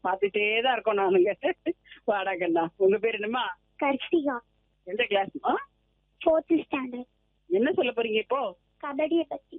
பாத்துட்டே தான் இருக்கோம் நானுங்க வாடாக்கண்ணா உங்க பேர் என்னம்மா கர்ஷிகா எந்த கிளாஸ்மா ஃபோர்த் ஸ்டாண்டர்ட் என்ன சொல்ல போறீங்க இப்போ கபடியை பத்தி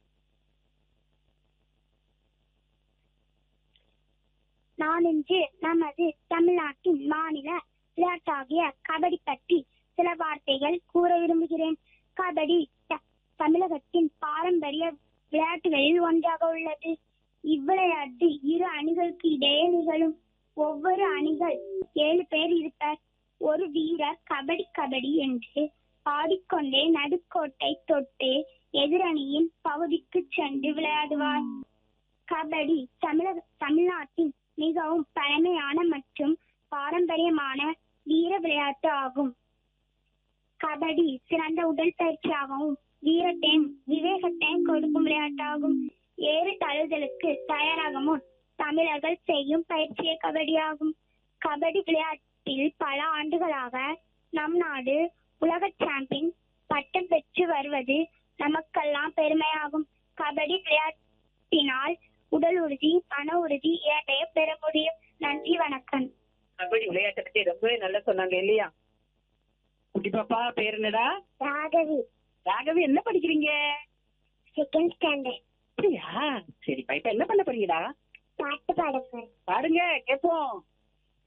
நான் இன்று நமது தமிழ்நாட்டின் மாநில விளையாட்டாகிய கபடி பற்றி சில வார்த்தைகள் கூற விரும்புகிறேன் கபடி த- தமிழகத்தின் பாரம்பரிய விளையாட்டுகளில் ஒன்றாக உள்ளது இவ்விளையாட்டு இரு அணிகளுக்கு இடையே நிகழும் ஒவ்வொரு அணிகள் ஏழு பேர் இருப்பர் ஒரு வீரர் கபடி கபடி என்று பாடிக்கொண்டே நடுக்கோட்டை தொட்டு எதிரணியின் பகுதிக்கு சென்று விளையாடுவார் கபடி தமிழக தமிழ்நாட்டின் மிகவும் பழமையான மற்றும் பாரம்பரியமான வீர விளையாட்டு ஆகும் கபடி சிறந்த உடல் பயிற்சியாகவும் வீரத்தையும் விவேகத்தையும் கொடுக்கும் விளையாட்டாகும் ஏறு தழுதலுக்கு தயாராக முன் தமிழர்கள் செய்யும் பயிற்சியே கபடி ஆகும் கபடி விளையாட்டில் பல ஆண்டுகளாக நம் நாடு உலக சாம்பியன் பட்டம் பெற்று வருவது நமக்கெல்லாம் பெருமையாகும் கபடி விளையாட்டினால் உடல் உறுதி மன உறுதி இரண்டையும் பெற முடியும் நன்றி வணக்கம் கபடி விளையாட்டை பத்தி ரொம்பவே நல்லா சொன்னாங்க இல்லையா குட்டி பாப்பா பேர் என்னடா ராகவி ராகவி என்ன படிக்கிறீங்க செகண்ட் ஸ்டாண்டர்ட் அப்படியா சரிப்பா இப்ப என்ன பண்ண போறீங்கடா பாட்டு பாட போறேன் பாடுங்க கேப்போம்